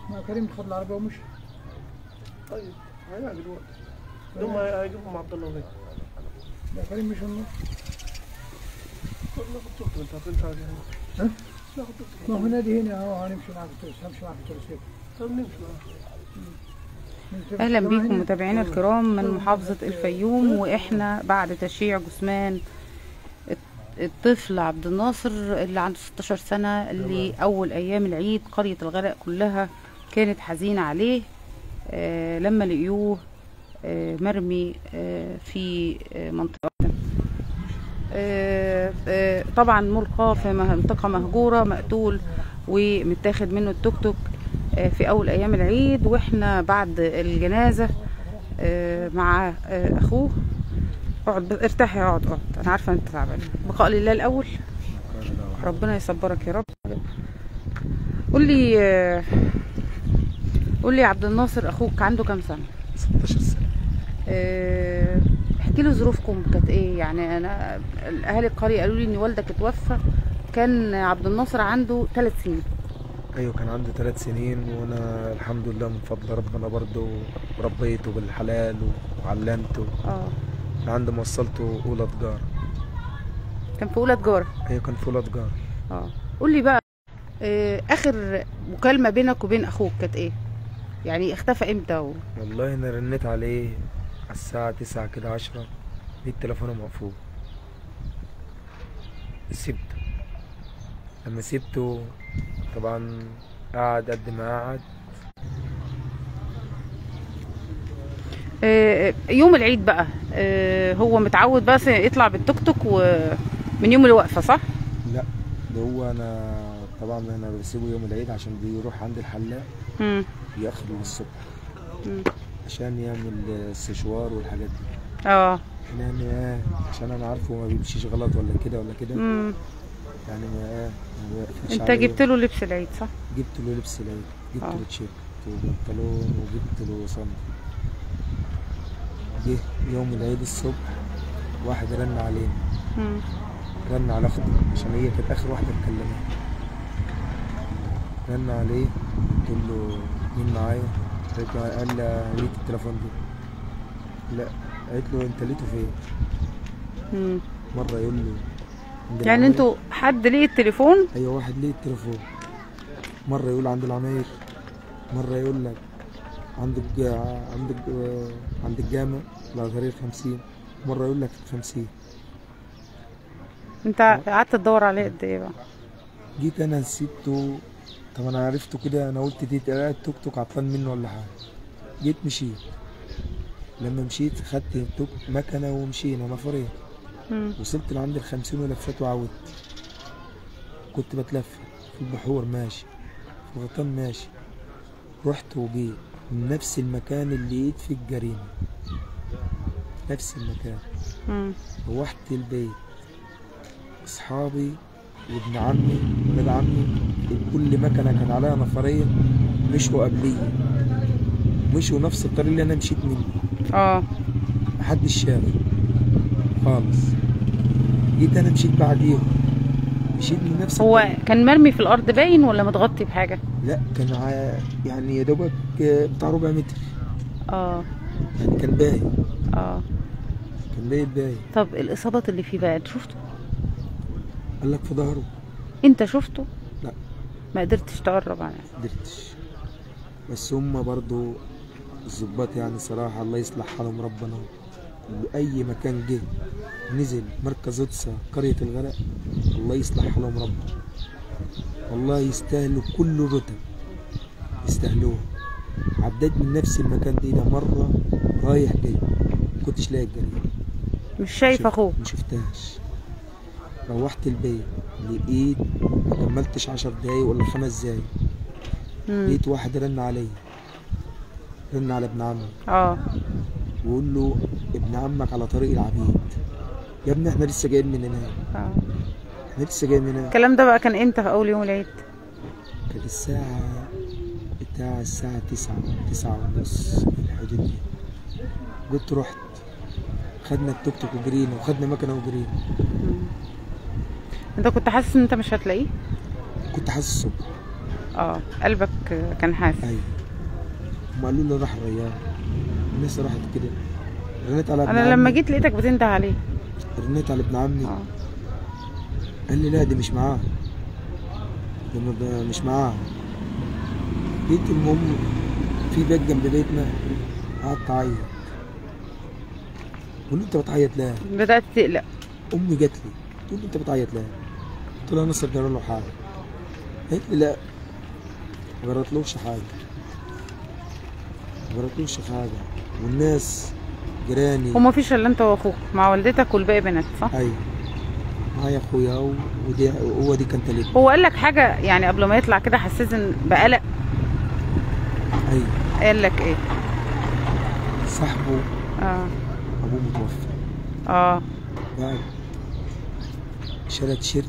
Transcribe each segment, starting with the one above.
ما كريم خد العربيه ومشي طيب هيعمل دلوقتي هم هيجيبوا عبد الله وهيك ده كريم مش النص ناخد صورته انت هتمشي على ها؟ ناخد صورته ما هو نادي هنا اهو هنمشي معاك في الترس همشي معاك في الترس طب نمشي معاه اهلا بيكم متابعينا الكرام من محافظة الفيوم واحنا بعد تشييع جثمان الطفل عبد الناصر اللي عنده 16 سنة اللي اول ايام العيد قرية الغرق كلها كانت حزينة عليه آه لما لقيوه آه مرمي آه في آه منطقة آه آه طبعا ملقى في منطقة مهجورة مقتول ومتاخد منه التوك توك آه في اول ايام العيد واحنا بعد الجنازة آه مع آه اخوه اقعد بس- ارتاح يا اقعد اقعد انا عارفه انت تعبان بقاء لله الاول ربنا يصبرك يا رب قول لي آه، قول لي يا عبد الناصر اخوك عنده كام سنه 16 سنه آه، احكي لي ظروفكم كانت ايه يعني انا اهالي القريه قالوا لي ان والدك اتوفى كان عبد الناصر عنده ثلاث سنين ايوه كان عنده ثلاث سنين وانا الحمد لله من فضل ربنا برضه ربيته بالحلال وعلمته اه لعند ما وصلته اولى تجاره كان في اولى تجاره ايوه كان في اولى تجاره اه قول لي بقى آه، اخر مكالمه بينك وبين اخوك كانت ايه يعني اختفى امتى و... والله انا رنيت عليه على الساعه 9 كده 10 لقيت تليفونه مقفول سبته لما سبته طبعا قعد قد ما قعد آه، يوم العيد بقى آه، هو متعود بس يطلع بالتوك توك ومن يوم الوقفه صح لا ده هو انا طبعا انا بسيبه يوم العيد عشان بيروح عند الحلاق مم. ياخر الصبح مم. عشان يعمل السشوار والحاجات دي اه يعني ايه عشان انا عارفه ما بيمشيش غلط ولا كده ولا كده مم. يعني ما ايه ما بيقفلش انت عليه. جبت له لبس العيد صح جبت له لبس العيد جبت آه. له تيشيرت وبنطلون وجبت له صندل جه يوم العيد الصبح واحد رن علينا مم. رن على اختي عشان هي كانت اخر واحده اتكلمت رن عليه قلت له مين معايا قلت له قال لي ليك التليفون ده لا قالت له انت لقيته فين مم. مره يقول له عند يعني العماير. انتوا حد ليه التليفون ايوه واحد ليه التليفون مره يقول عند العماير مره يقول لك عند الج... عند الج... عند الجامع على طريق 50 مره يقول لك 50 انت قعدت تدور عليه قد ايه بقى جيت انا سبته طب انا عرفته كده انا قلت دي قاعد توك توك عطلان منه ولا حاجه جيت مشيت لما مشيت خدت التوك مكنه ومشينا نفرين مم. وصلت لعند الخمسين ولفيت وعودت كنت بتلف في البحور ماشي في الغيطان ماشي رحت وجيت من نفس المكان اللي لقيت فيه الجريمة نفس المكان مم. روحت البيت اصحابي وابن عمي ولاد عمي كل مكنه كان عليها نفريه مشوا قبليه مشوا نفس الطريق اللي انا مشيت منه اه محدش شاف خالص جيت انا مشيت بعديهم مشيت من نفس هو الطريق. كان مرمي في الارض باين ولا متغطي بحاجه لا كان ع- يعني يا دوبك بتاع ربع متر اه يعني كان باين اه كان باين باين طب الاصابات اللي فيه بقى انت شفته قال لك في ظهره انت شفته لا. ما قدرتش تقرب عليه قدرتش بس هم برضو الظباط يعني صراحة الله يصلح حالهم ربنا بأي مكان جه نزل مركز قدسة قرية الغرق الله يصلح حالهم ربنا والله يستاهلوا كل رتب يستاهلوها عديت من نفس المكان دي ده مرة رايح جاي كنتش لاقي الجريمة مش شايف شوف- اخوك ما شفتهاش روحت البيت لقيت ما كملتش عشر دقايق ولا خمس دقايق مم. لقيت واحد رن عليا رن على ابن عمي اه وقول له ابن عمك على طريق العبيد يا ابني احنا لسه جايين من هناك اه احنا لسه جايين من هناك الكلام ده بقى كان امتى في اول يوم العيد كانت الساعة بتاع الساعة تسعة تسعة ونص في الحدود دي قلت رحت خدنا التوك توك وجرينا وخدنا مكنة وجرينا مم. انت كنت حاسس ان انت مش هتلاقيه كنت حاسس الصبح اه قلبك آه، كان حاسس ايوه هم قالوا لي راح الريان الناس راحت كده رنيت على ابن انا لما عمي جيت لقيتك بتنده عليه رنيت على ابن عمي اه قال لي لا دي مش معاه ده ما ب- مش معاه جيت المهم في بيت جنب بيتنا قعدت اعيط بقول له انت بتعيط ليه؟ بدات تقلق امي جات لي تقول لي انت بتعيط ليه؟ قلت لها نصر جرى له حاجه قالت لي لا ما جرتلوش حاجه ما جرتلوش حاجه والناس جيراني وما فيش الا انت واخوك مع والدتك والباقي بنات صح ايوه معايا اخويا و- ودي هو دي كانت تالتني هو قال لك حاجه يعني قبل ما يطلع كده حسيت ان بقلق ايوه قال لك ايه صاحبه اه ابوه متوفى اه بعد شرى تيشيرت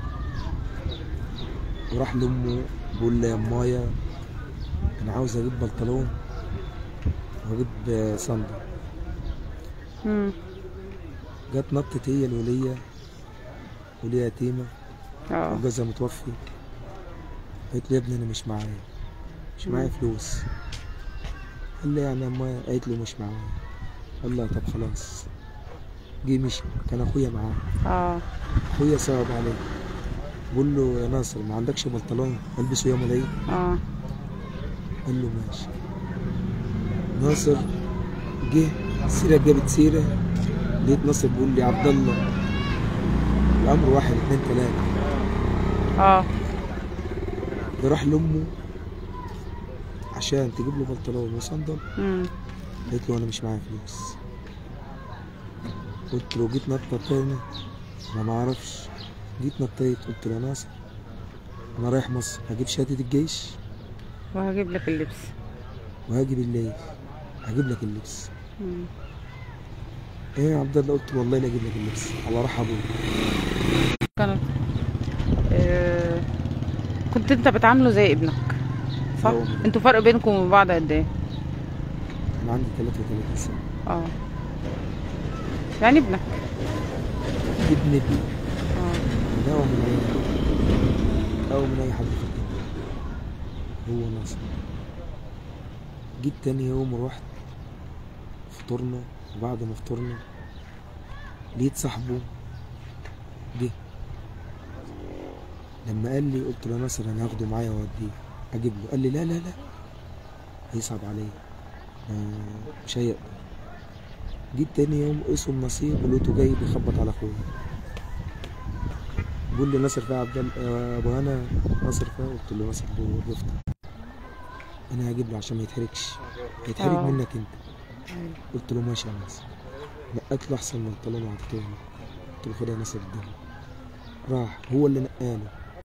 وراح لامه بيقول لها يا مايا انا عاوز اجيب بنطلون واجيب آه، صندل امم جت نطت هي الولية ولية يتيمة اه وجوزها متوفي قالت لي يا ابني انا مش معايا مش معايا فلوس قال لي يعني يا مايا قالت له مش معايا قال لها طب خلاص جه مشي كان اخويا معاه اه اخويا صعب عليه بقول له يا ناصر ما عندكش بنطلون البسه يوم العيد اه قال له ماشي ناصر جه سيرة جابت سيرة لقيت ناصر بيقول لي عبد الله الأمر واحد اتنين تلاتة اه ده راح لأمه عشان تجيب له بنطلون وصندل امم قالت له أنا مش معايا فلوس قلت له جيت نطة تاني ما معرفش جيت نطيت قلت له يا ناصر أنا رايح مصر هجيب شهادة الجيش وهجيب لك اللبس وهاجي بالليل هجيب لك اللبس مم. ايه يا عبد الله قلت له والله لا اجيب لك اللبس على راح ابوك كانت آه كنت انت بتعامله زي ابنك صح أيوة. انتوا فرق بينكم وبين بعض قد ايه انا عندي 33 سنه اه يعني ابنك ابن ابني اه لا هو من اي لا هو من اي حد في الدنيا هو ناصر جيت تاني يوم رحت فطرنا وبعد ما فطرنا لقيت صاحبه جه لما قال لي قلت له يا ناصر انا هاخده معايا واوديه اجيب له قال لي لا لا لا هيصعب عليا آه، مش هيقدر جيت تاني يوم اسم نصيب لقيته جاي بيخبط على اخويا بيقول لي ناصر فيها عبد الله آه، ابو هنا ناصر فيها قلت له ناصر جوه بيفطر انا هجيب له عشان ما يتحركش هيتحرك آه. منك انت قلت له ماشي يا ناصر نقيت له احسن من الطلون وعطيته له قلت له خد يا ناصر الدنيا راح هو اللي نقاله